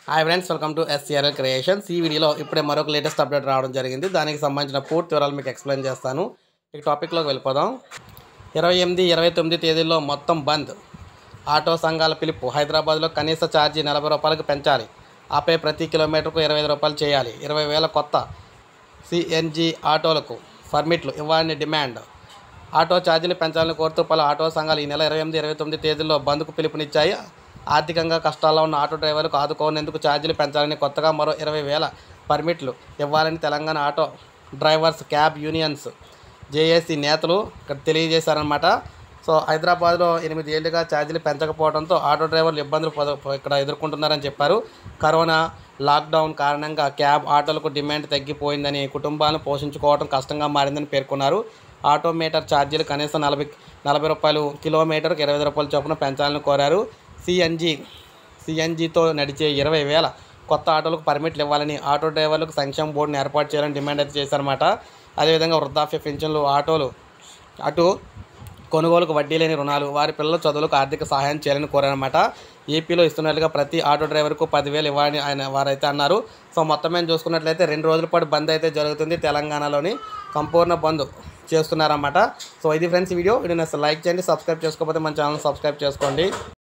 hi friends welcome to SCRL creations ఈ వీడియోలో ఇప్పుడే మరొక లేటెస్ట్ అప్డేట్ రావడం జరిగింది దానికి సంబంధించిన పూర్తి వివరాలు మీకు ఎక్స్ప్లెయిన్ చేస్తాను ఇక టాపిక్లోకి వెళ్ళిపోదాం ఇరవై ఎనిమిది ఇరవై తొమ్మిది తేదీల్లో మొత్తం బంద్ ఆటో సంఘాల పిలుపు హైదరాబాద్లో కనీస ఛార్జీ నలభై రూపాయలకు పెంచాలి ఆపై ప్రతి కిలోమీటర్కు ఇరవై ఐదు రూపాయలు చేయాలి ఇరవై వేల కొత్త సిఎన్జి ఆటోలకు పర్మిట్లు ఇవ్వాలని డిమాండ్ ఆటో ఛార్జీలు పెంచాలని కోరుతూ పలు ఆటో సంఘాలు ఈ నెల ఇరవై ఎనిమిది ఇరవై తొమ్మిది తేదీల్లో బంద్కు పిలుపునిచ్చాయి ఆర్థికంగా కష్టాల్లో ఉన్న ఆటో డ్రైవర్లకు ఆదుకోనేందుకు ఛార్జీలు పెంచాలని కొత్తగా మరో ఇరవై వేల పర్మిట్లు ఇవ్వాలని Telangana auto drivers cab unions JAC నేతలు ఇక్కడ తెలియజేశారనమాట సో హైదరాబాద్లో ఎనిమిది ఏళ్లుగా ఛార్జీలు పెంచకపోవడంతో ఆటో డ్రైవర్లు ఇబ్బందులు పద- ఇక్కడ ఎదుర్కొంటున్నారని చెప్పారు కరోనా లాక్డౌన్ కారణంగా క్యాబ్ ఆటోలకు డిమాండ్ తగ్గిపోయిందని కుటుంబాలను పోషించుకోవడం కష్టంగా మారిందని పేర్కొన్నారు ఆటో మీటర్ ఛార్జీలు కనీసం నలభై నలభై రూపాయలు కిలోమీటర్కి ఇరవై ఐదు రూపాయల చొప్పున పెంచాలని కోరారు సిఎన్జి సిఎన్జితో నడిచే ఇరవై వేల కొత్త ఆటోలకు పర్మిట్లు ఇవ్వాలని ఆటో డ్రైవర్లకు సంక్షేమ బోర్డుని ఏర్పాటు చేయాలని డిమాండ్ అయితే చేశారన్నమాట అదేవిధంగా వృద్ధాప్య పింఛన్లు ఆటోలు అటు కొనుగోలుకు వడ్డీ లేని రుణాలు వారి పిల్లల చదువులకు ఆర్థిక సహాయం చేయాలని కోరారన్నమాట ఏపీలో ఇస్తున్నట్లుగా ప్రతి ఆటో డ్రైవర్కు పదివేలు ఇవ్వాలని ఆయన వారైతే అన్నారు సో మొత్తం మేము చూసుకున్నట్లయితే రెండు రోజుల పాటు బంద్ అయితే జరుగుతుంది తెలంగాణలోని సంపూర్ణ బంద్ చేస్తున్నారన్నమాట సో ఇది ఫ్రెండ్స్ ఈ వీడియో వీడియోని అసలు లైక్ చేయండి సబ్స్క్రైబ్ చేసుకోకపోతే మన ఛానల్ సబ్స్క్రైబ్ చేసుకోండి